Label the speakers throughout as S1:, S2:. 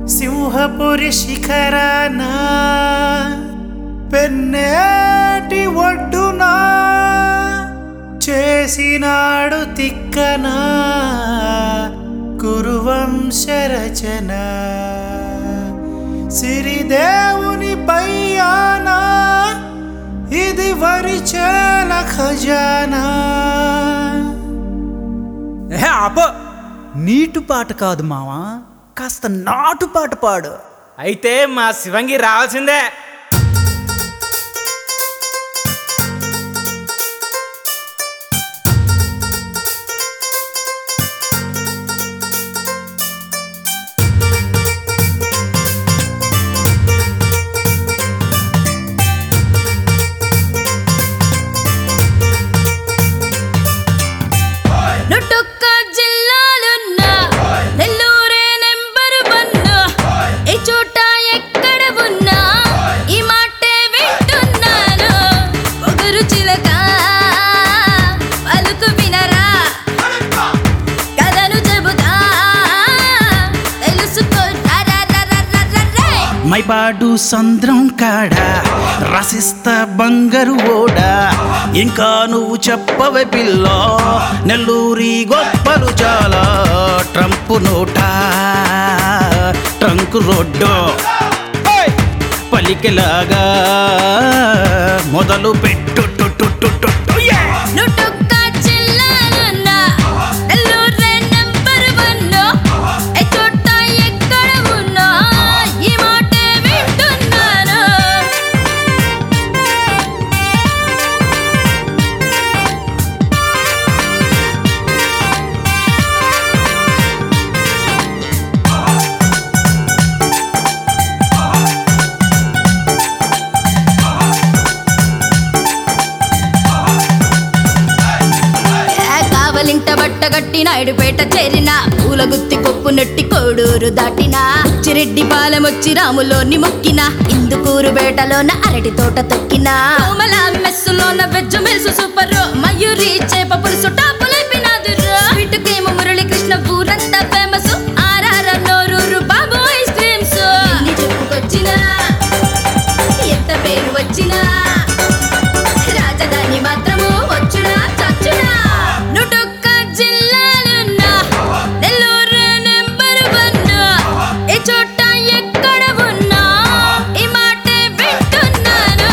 S1: సింహపురి శిఖరాన పెన్నేటి ఒడ్డున చేసినాడు తిక్కన కురువంశరచన సిరిదేవుని పయ్యానా ఇది వరిచేల ఖజానా
S2: ఏ ఆప నీటు పాట కాదు మావా కాస్త నాటు పాట పాడు
S3: అయితే మా శివంగి రావాల్సిందే
S4: నుటొక్క జిల్లాలున్నా నెల్లూరే నెంబరు వన్ ఈ చోట ఎక్కడ ఉన్నా ఈ మాటే వింటున్నాను ఒకరు చిలక పలుకు వినరా కథను చెబుతా తెలుసుకో రరరరరరరే.
S1: మైపాడు సంద్రం కాడ రసిస్త బంగారు ఓడ ఇంకా నువ్వు చెప్పవే పిల్ల నెల్లూరి గొప్పలు చాలా ట్రంప్ నోట ట్రంక్ రోడ్డు పలికెలాగా మొదలు పెట్టు టు టు టు టు టు, యే!
S4: నుటొక్క జిల్లాలున్నా నెల్లూరే నెంబరు వన్ ఈ చోట ఎక్కడ ఉన్నా ఈ మాటే వింటున్నాను ఏ కావలింట బట్టగట్టి నాయుడుపేట చేరిన పూల గుత్తి కొప్పు నెట్టి కోడూరు దాటిన చిరెడ్డి పాలెమొచ్చి రాములోని మొక్కిన ఇందుకూరు బేటలోన అరటి తోట తొక్కిన కోమల మెస్సులోన వెజ్జు మెల్సు సూపర్ మయూరి చేప పులుసు టాపులైపినాదు వీటికేమో మురళీ కృష్ణ ఊరంతా ఫేమస్ ఆర్ఆర్ నోరూరు బాబు ఐస్ క్రీమ్స్ ఎన్ని చెప్పుకొచ్చినా ఎంత పేరు వచ్చినా రాజధాని మాత్రము వచ్చునా చచ్చునా నుటొక్క జిల్లాలున్నా నెల్లూరు నెంబర్ వన్ ఈ చోట ఎక్కడ ఉన్నా ఈ మాటే వింటున్నాను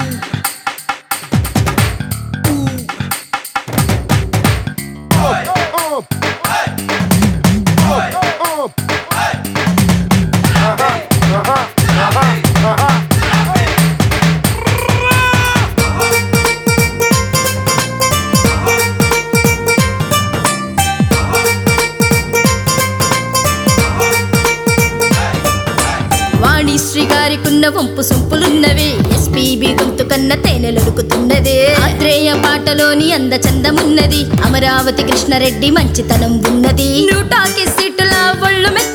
S4: వాణిశ్రీ గారికున్న వంపు సొంపులున్నవి ఎస్పీబి గొంతు కన్న తేనెలొడుకుతున్నది ఆత్రేయ పాటలోని అంద చందమున్నది అమరావతి కృష్ణారెడ్డి మంచితనం ఉన్నది నూటాకి సీటుల ఒళ్ళు మెత్త